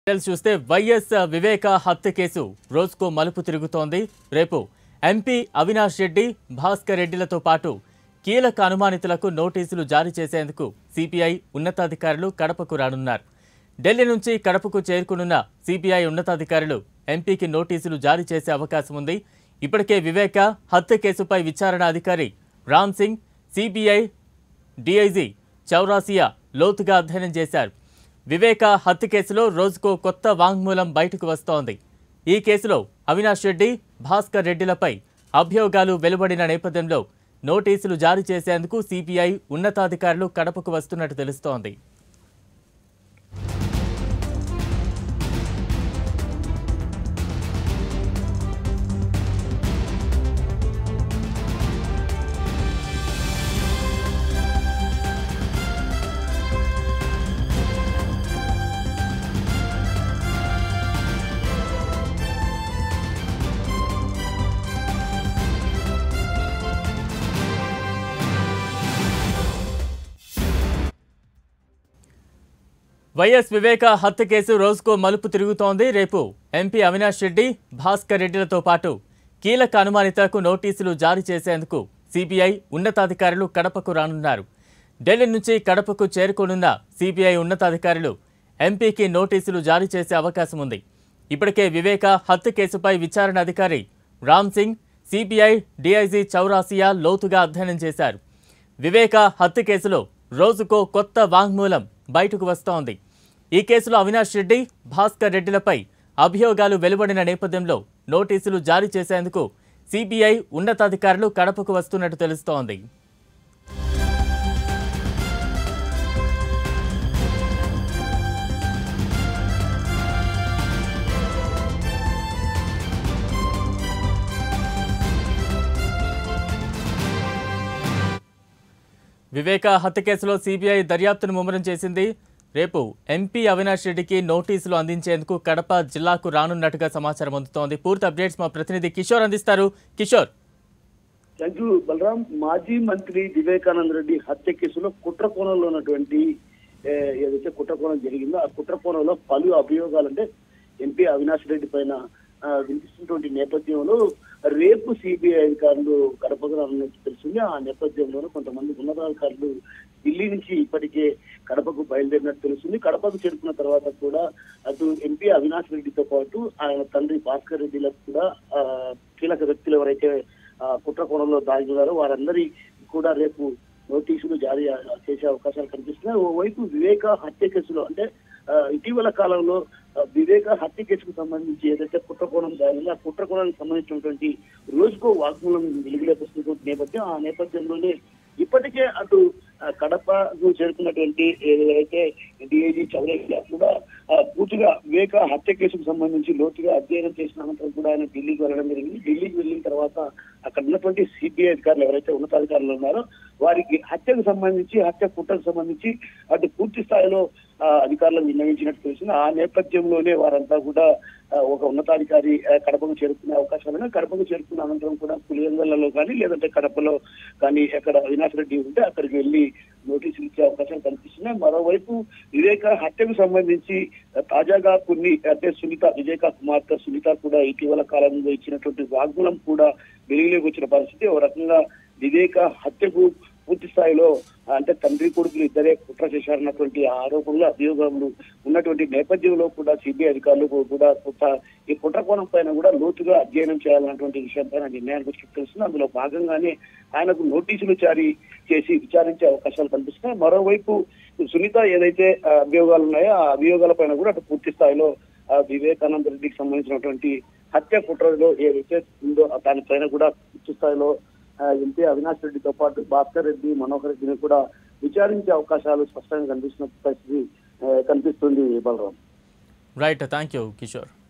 details చూస్తే YS వివేక హత్య case రోజుకో మలుపు తిరుగుతోంది రేపు ఎంపీ అవినాష్ రెడ్డి భాస్కర్ రెడ్డిలతో పాటు కీలక అనుమానితులకు నోటీసులు జారీ చేసేందుకు సిపిఐ ఉన్నతాధికారులు కడపకు రానున్నారు ఢిల్లీ నుంచి కడపకు చేరుకునున్న సిపిఐ ఉన్నతాధికారులు ఎంపీకి నోటీసులు జారీ చేసే అవకాశం ఉంది ఇప్పటికే వివేక హత్య కేసుపై విచారణ అధికారి రామ్ సింగ్ సిబిఐ డీఐజీ చౌరాసియా లోతుగా అధ్యయనం చేశారు వివేక హత్య కేసులో రోజుకో కొత్త వాంగ్మూలం బయటకు వస్తోంది ఈ కేసులో అవినాష్ రెడ్డి భాస్కర్ రెడ్డిలపై అభియోగాలు వెలువడిన నేపథ్యంలో నోటీసులు జారీ చేసేందుకు సిపిఐ ఉన్నతాధికారులు కడపకు వస్తున్నట్టు తెలుస్తోంది వైఎస్ వివేక హత్య కేసు రోజుకో మలుపు తిరుగుతోంది రేపు ఎంపీ అవినాష్ రెడ్డి భాస్కర్ రెడ్డిలతో పాటు కీలక అనుమానితులకు నోటీసులు జారీ చేసేందుకు సిబిఐ ఉన్నతాధికారులు కడపకు రానున్నారు ఢిల్లీ నుంచి కడపకు చేరుకోనున్న సిబిఐ ఉన్నతాధికారులు ఎంపీకి నోటీసులు జారీ చేసే అవకాశం ఉంది ఇప్పటికే వివేక హత్య కేసుపై విచారణ అధికారి రామ్ సింగ్ సిబిఐ డీఐజీ చౌరాసియా లోతుగా అధ్యయనం చేశారు వివేక హత్య కేసులో రోజుకో కొత్త వాంగ్మూలం బయటకు వస్తోంది ఈ కేసులో అవినాష్ రెడ్డి భాస్కర్ రెడ్డిలపై అభియోగాలు వెలువడిన నేపథ్యంలో నోటీసులు జారీ చేసేందుకు సిబిఐ ఉన్నతాధికారులు కడపకు వస్తున్నట్టు తెలుస్తోంది వివేక హత్య కేసులో సిబిఐ దర్యాప్తును ముమ్మరం చేసింది రేపు ఎంపీ అవినాష్ రెడ్డికి నోటీసులు అందించేందుకు కడప జిల్లాకు రానున్నట్టుగా సమాచారం అందుతోంది పూర్తి అప్డేట్స్ మా ప్రతినిధి కిషోర్ అందిస్తారు కిషోర్ థ్యాంక్ యూ బలరాం మాజీ మంత్రి వివేకానంద రెడ్డి హత్య కేసులో కుట్ర కోణంలో ఉన్నటువంటి ఏ, ఏదైతే కుట్ర కోణం జరిగిందో ఆ కుట్ర కోణంలో పలు అభియోగాలు అంటే ఎంపీ అవినాష్ రెడ్డి పైన ఆ, వినిపిస్తున్నటువంటి నేపథ్యంలో రేపు సిబిఐ అధికారులు కడపకు రానున్నట్టు తెలిసింది ఆ నేపథ్యంలోనూ కొంతమంది ఉన్నతాధికారులు ఢిల్లీ నుంచి ఇప్పటికే కడపకు బయలుదేరినట్టు తెలుస్తుంది కడపకు చేరుకున్న తర్వాత కూడా అటు ఎంపీ అవినాష్ రెడ్డితో పాటు ఆయన తండ్రి భాస్కర్ రెడ్డిలకు కూడా ఆ, కీలక వ్యక్తులు ఎవరైతే ఆ, కుట్ర కోణంలో దాగి ఉన్నారో వారందరి కూడా రేపు నోటీసులు జారీ చేసే అవకాశాలు కనిపిస్తున్నాయి ఓవైపు వివేక హత్య కేసులో అంటే ఆ, ఇటీవల కాలంలో ఆ, వివేక హత్య కేసుకు సంబంధించి ఏదైతే కుట్ర కోణం దాగిందో ఆ కుట్ర కోణానికి సంబంధించినటువంటి రోజుకో వాగ్మూలం వెలుగులోకి వస్తున్నటువంటి నేపథ్యం ఆ నేపథ్యంలోనే ఇప్పటికే అటు ఆ, కడపకు చేరుకున్నటువంటి ఏదైతే డిఐజీ చౌరయ్య కూడా ఆ, పూర్తిగా వివేక హత్య కేసుకు సంబంధించి లోతుగా అధ్యయనం చేసిన అనంతరం కూడా ఆయన ఢిల్లీకి వెళ్ళడం జరిగింది ఢిల్లీకి వెళ్ళిన తర్వాత అక్కడ ఉన్నటువంటి సిబిఐ అధికారులు ఎవరైతే ఉన్నతాధికారులు ఉన్నారో వారికి హత్యకు సంబంధించి హత్య కుట్రకు సంబంధించి అటు పూర్తి స్థాయిలో ఆ, అధికారులకు విన్నవించినట్టు తెలిసింది ఆ నేపథ్యంలోనే వారంతా కూడా ఆ, ఒక ఉన్నతాధికారి ఆ, కడపకు చేరుకునే అవకాశాలు ఉన్నాయి కడపకు చేరుకున్న అనంతరం కూడా పులివెందులలో కానీ లేదంటే కడపలో కానీ ఎక్కడ అవినాష్ రెడ్డి ఉంటే అక్కడికి వెళ్ళి నోటీసులు ఇచ్చే అవకాశాలు కనిపిస్తున్నాయి మరోవైపు వివేక హత్యకు సంబంధించి ఆ, తాజాగా కొన్ని అంటే సునీత విజయక కుమార్తె సునీత కూడా ఇటీవల కాలంలో ఇచ్చినటువంటి వాగ్మూలం కూడా వెలుగులోకి వచ్చిన పరిస్థితి ఒక రకంగా వివేక హత్యకు పూర్తి స్థాయిలో అంటే తండ్రి కొడుకులు ఇద్దరే కుట్ర చేశారన్నటువంటి ఆరోపణలు అభియోగాలు ఉన్నటువంటి నేపథ్యంలో కూడా సిబిఐ అధికారులు కూడా కొంత ఈ కుట్ర కోణం పైన కూడా లోతుగా అధ్యయనం చేయాలన్నటువంటి విషయం పైన నిర్ణయానికి వచ్చి తెలుస్తుంది అందులో భాగంగానే ఆయనకు నోటీసులు జారీ చేసి విచారించే అవకాశాలు కనిపిస్తున్నాయి మరోవైపు సునీత ఏదైతే ఆ, అభియోగాలు ఉన్నాయో ఆ అభియోగాల పైన కూడా అటు పూర్తి స్థాయిలో ఆ, వివేకానంద రెడ్డికి సంబంధించినటువంటి హత్య కుట్రలో ఏదైతే ఉందో ఆ దానిపైన కూడా పూర్తి స్థాయిలో ఆ, ఎంపీ అవినాష్ రెడ్డితో పాటు భాస్కర్ రెడ్డి మనోహర్ రెడ్డిని కూడా విచారించే అవకాశాలు స్పష్టంగా కనిపిస్తున్న పరిస్థితి ఆ, కనిపిస్తుంది Balaram right thank you Kishore